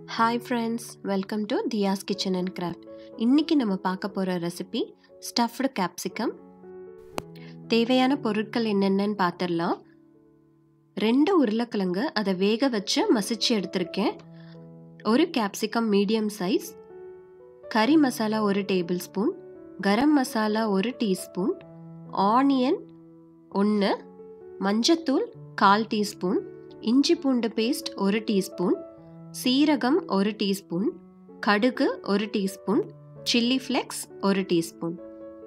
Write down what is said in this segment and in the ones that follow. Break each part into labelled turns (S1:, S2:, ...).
S1: hi friends welcome to Dhiya's kitchen and craft இன்றைக்கி நம்ம பார்க்க போகிற ரெசிபி ஸ்டஃப்டு கேப்சிகம் தேவையான பொருட்கள் என்னென்னன்னு பார்த்துடலாம் ரெண்டு உருளைக்கிழங்கு அதை வேக வச்சு மசிச்சு எடுத்திருக்கேன் ஒரு கேப்சிகம் மீடியம் சைஸ் கறி மசாலா ஒரு டேபிள் ஸ்பூன் கரம் மசாலா ஒரு டீஸ்பூன் ஆனியன் ஒன்று மஞ்சத்தூள் கால் டீஸ்பூன் இஞ்சி பூண்டு பேஸ்ட் ஒரு டீஸ்பூன் சீரகம் ஒரு டீஸ்பூன் கடுகு ஒரு டீஸ்பூன் சில்லி ஃப்ளெக்ஸ் ஒரு டீஸ்பூன்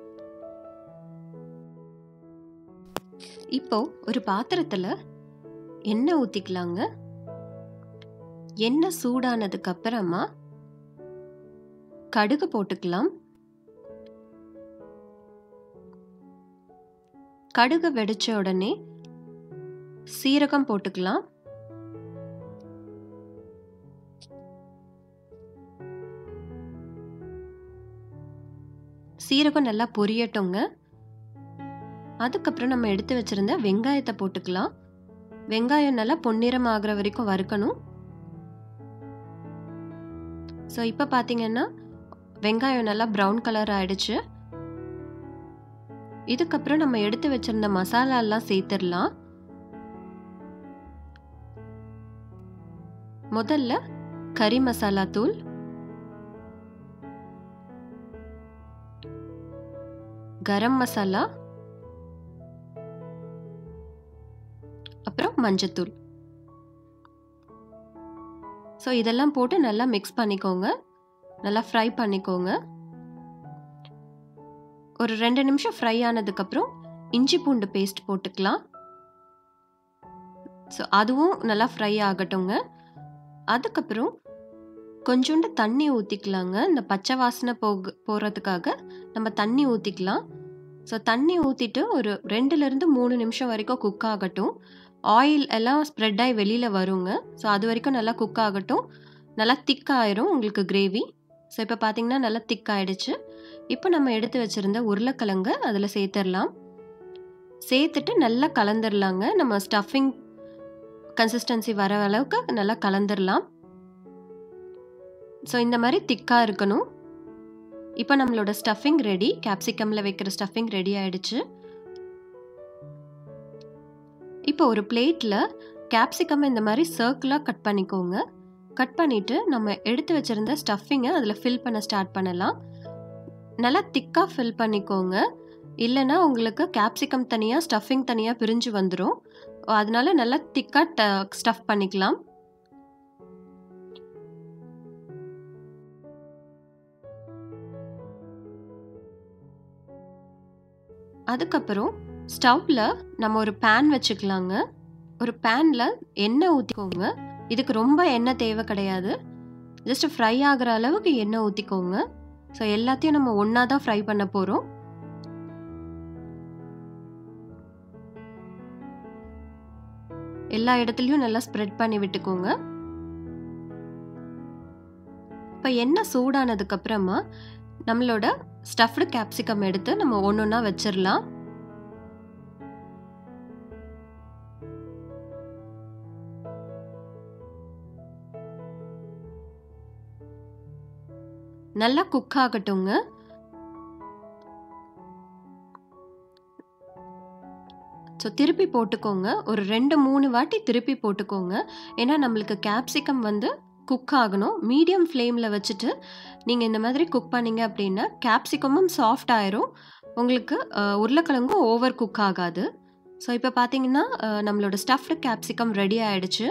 S1: இப்போ ஒரு பாத்திரத்தில் எண்ணெய் ஊற்றிக்கலாங்க எண்ணெய் சூடானதுக்கு அப்புறமா கடுகு போட்டுக்கலாம் கடுகு வெடிச்ச உடனே சீரகம் போட்டுக்கலாம் சீரகம் நல்லா பொரியட்டுங்க அதுக்கப்புறம் நம்ம எடுத்து வச்சிருந்த வெங்காயத்தை போட்டுக்கலாம் வெங்காயம் நல்லா பொன்னிறம் ஆகிற வரைக்கும் வறுக்கணும் ஸோ இப்போ பார்த்தீங்கன்னா வெங்காயம் நல்லா ப்ரௌன் கலர் ஆயிடுச்சு இதுக்கப்புறம் நம்ம எடுத்து வச்சிருந்த மசாலா எல்லாம் சேர்த்துடலாம் முதல்ல கறி மசாலா தூள் கரம் மசாலா அப்புறம் மஞ்சத்தூள் ஸோ இதெல்லாம் போட்டு நல்லா மிக்ஸ் பண்ணிக்கோங்க நல்லா ஃப்ரை பண்ணிக்கோங்க ஒரு ரெண்டு நிமிஷம் ஃப்ரை ஆனதுக்கப்புறம் இஞ்சி பூண்டு பேஸ்ட் போட்டுக்கலாம் ஸோ அதுவும் நல்லா ஃப்ரை ஆகட்டுங்க அதுக்கப்புறம் கொஞ்சோண்டு தண்ணி ஊற்றிக்கலாங்க இந்த பச்சை வாசனை போக போகிறதுக்காக நம்ம தண்ணி ஊற்றிக்கலாம் ஸோ தண்ணி ஊற்றிட்டு ஒரு ரெண்டுலேருந்து மூணு நிமிஷம் வரைக்கும் குக் ஆகட்டும் ஆயில் எல்லாம் ஸ்ப்ரெட் ஆகி வெளியில் வருங்க ஸோ அது வரைக்கும் நல்லா குக் ஆகட்டும் நல்லா திக் ஆயிரும் உங்களுக்கு கிரேவி ஸோ இப்போ பார்த்தீங்கன்னா நல்லா திக் ஆயிடுச்சு இப்போ நம்ம எடுத்து வச்சுருந்த உருளைக்கிழங்கு அதில் சேர்த்துடலாம் சேர்த்துட்டு நல்லா கலந்துடலாங்க நம்ம ஸ்டஃபிங் கன்சிஸ்டன்சி வர அளவுக்கு நல்லா கலந்துடலாம் ஸோ இந்த மாதிரி திக்காக இருக்கணும் இப்போ நம்மளோட ஸ்டஃபிங் ரெடி கேப்சிகமில் வைக்கிற ஸ்டஃபிங் ரெடி ஆயிடுச்சு இப்போ ஒரு பிளேட்டில் கேப்சிகம் இந்த மாதிரி சர்க்கிளாக கட் பண்ணிக்கோங்க கட் பண்ணிவிட்டு நம்ம எடுத்து வச்சுருந்த ஸ்டஃபிங்கை அதில் ஃபில் பண்ண ஸ்டார்ட் பண்ணலாம் நல்லா திக்காக ஃபில் பண்ணிக்கோங்க இல்லைன்னா உங்களுக்கு கேப்சிகம் தனியாக ஸ்டஃபிங் தனியாக பிரிஞ்சு வந்துடும் அதனால நல்லா திக்காக ஸ்டஃப் பண்ணிக்கலாம் அதுக்கப்புறம் ஸ்டவ்வில் நம்ம ஒரு பேன் வச்சுக்கலாங்க ஒரு பேனில் எண்ணெய் ஊற்றிக்கோங்க இதுக்கு ரொம்ப எண்ணெய் தேவை கிடையாது ஜஸ்ட் ஃப்ரை ஆகிற அளவுக்கு எண்ணெய் ஊற்றிக்கோங்க ஸோ எல்லாத்தையும் நம்ம ஒன்றா தான் ஃப்ரை பண்ண போகிறோம் எல்லா இடத்துலையும் நல்லா ஸ்ப்ரெட் பண்ணி விட்டுக்கோங்க இப்போ எண்ணெய் சூடானதுக்கு அப்புறமா நம்மளோட ஸ்டஃப்டு கேப்சிகம் எடுத்து நம்ம ஒன்று ஒன்றா வச்சிடலாம் நல்லா குக் ஆகட்டுங்க ஸோ திருப்பி போட்டுக்கோங்க ஒரு ரெண்டு மூணு வாட்டி திருப்பி போட்டுக்கோங்க ஏன்னா நம்மளுக்கு கேப்சிகம் வந்து குக் ஆகணும் மீடியம் ஃப்ளேமில் வச்சுட்டு நீங்கள் இந்த மாதிரி குக் பண்ணீங்க அப்படின்னா கேப்சிகமும் சாஃப்ட் ஆயிரும் உங்களுக்கு உருளைக்கிழங்கும் ஓவர் குக் ஆகாது ஸோ இப்போ பார்த்தீங்கன்னா நம்மளோட ஸ்டஃப்டு கேப்சிகம் ரெடி ஆயிடுச்சு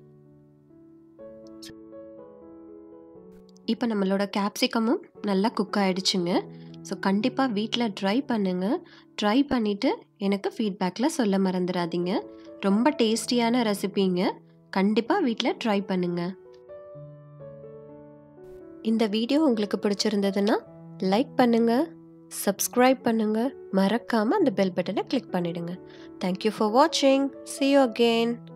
S1: இப்போ நம்மளோட கேப்சிகமும் நல்லா குக் ஆகிடுச்சுங்க ஸோ கண்டிப்பாக வீட்டில் ட்ரை பண்ணுங்கள் ட்ரை பண்ணிவிட்டு எனக்கு ஃபீட்பேக்கில் சொல்ல மறந்துடாதீங்க ரொம்ப டேஸ்டியான ரெசிபிங்க கண்டிப்பாக வீட்டில் ட்ரை பண்ணுங்கள் இந்த வீடியோ உங்களுக்கு பிடிச்சிருந்ததுன்னா லைக் பண்ணுங்கள் சப்ஸ்கிரைப் பண்ணுங்கள் மறக்காமல் அந்த பெல் பட்டனை கிளிக் பண்ணிவிடுங்க தேங்க்யூ ஃபார் வாட்சிங் சி யூ அகெயின்